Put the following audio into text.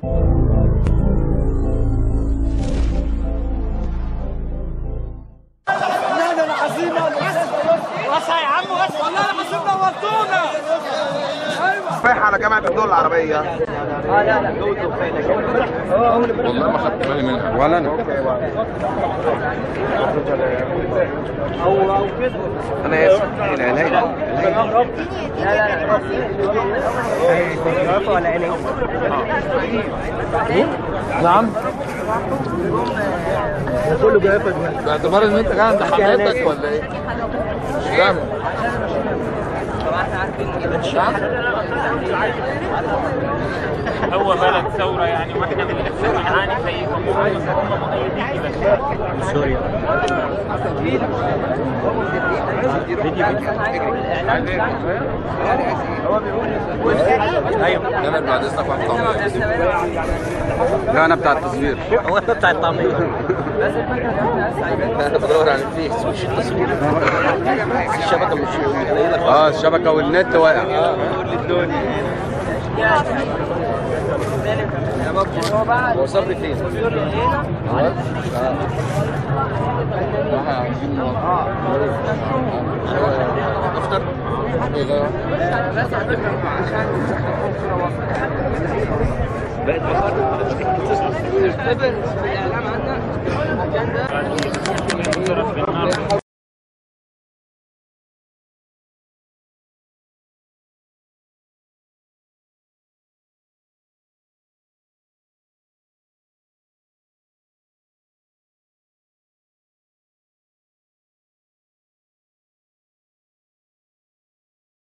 رايح على جامعة الدول العربية والله ما خدت بالي منها ولا انا انا اسف هنا هنا نعم باعتبار ان انت قاعد عند حضرتك ولا ايه؟ مش فاهم هو بلد ثورة يعني واحنا بنلف بنعاني زيكم هم مؤيدين بس انا بعد اذنك واحد طعمية لا انا بتاع التصوير هو بتاع الطعمية انا بدور على الفيس مش التصوير الشبكة مش قليلة اه الشبكة والنت واقع هو صبري فين؟ افطر بالنار